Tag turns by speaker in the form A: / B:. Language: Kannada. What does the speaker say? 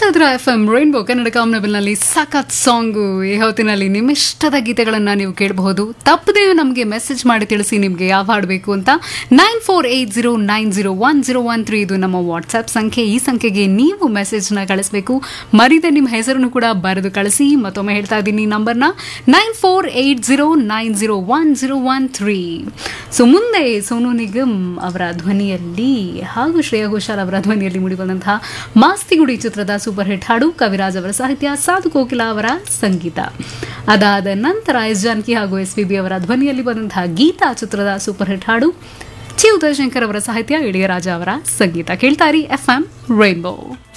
A: ಕೇಳ್ತಾ ಇದ್ರ ಎಫ್ ಎಂ ರೈನ್ಬೋ ಕನ್ನಡ ಕಾಮನಬಿಲ್ನಲ್ಲಿ ಸಖತ್ ಸಾಂಗು ಈ ಹೊತ್ತಿನಲ್ಲಿ ನಿಮ್ಮಿಷ್ಟದ ಗೀತೆಗಳನ್ನ ನೀವು ಕೇಳಬಹುದು ತಪ್ಪದೇ ನಮಗೆ ಮೆಸೇಜ್ ಮಾಡಿ ತಿಳಿಸಿ ನಿಮಗೆ ಯಾವ ಹಾಡು ಬೇಕು ಅಂತ nine four eight zero nine zero one zero one three ಇದು ನಮ್ಮ ವಾಟ್ಸ್ಆಪ್ ಸಂಖ್ಯೆ ಈ ಸಂಖ್ಯೆಗೆ ನೀವು ಮೆಸೇಜ್ನ ಕಳಿಸಬೇಕು ಮರಿದೆ ನಿಮ್ಮ ಹೆಸರನ್ನು ಕೂಡ ಬರೆದು ಕಳಿಸಿ ಮತ್ತೊಮ್ಮೆ ಹೇಳ್ತಾ ಇದ್ದೀನಿ ನಂಬರ್ನ nine four eight zero nine zero one zero one three so ಮುಂದೆ ಸೋನು ನಿಗಮ್ ಅವರ ಧ್ವನಿಯಲ್ಲಿ ಹಾಗೂ ಶ್ರೇಯಾ ಘೋಷಾಲ್ ಅವರ ಧ್ವನಿಯಲ್ಲಿ ಮೂಡಿಬಂದಂತಹ ಮಾಸ್ತಿಗುಡಿ ಚಿತ್ರದ ಸೂಪರ್ ಹಿಟ್ ಹಾಡು ಕವಿರಾಜ್ ಅವರ ಸಾಹಿತ್ಯ ಸಾಧು ಕೋಕಿಲ ಅವರ ಸಂಗೀತ ಅದಾದ ನಂತರ ಎಸ್ ಜಾನಕಿ ಹಾಗೂ ಎಸ್ ಪಿ ಬಿ ಅವರ ಧ್ವನಿಯಲ್ಲಿ ಬಂದಂತಹ ಗೀತಾ ಚಿತ್ರದ ಸೂಪರ್ ಹಿಟ್ ಹಾಡು ಚಿ ಉದಯಶಂಕರ್ ಅವರ ಸಾಹಿತ್ಯ ಇಳಿಯರಾಜ ಅವರ ಸಂಗೀತ ಕೇಳ್ತಾರಿ ಎಫ್ ಎಂ ರೈನ್ಬೋ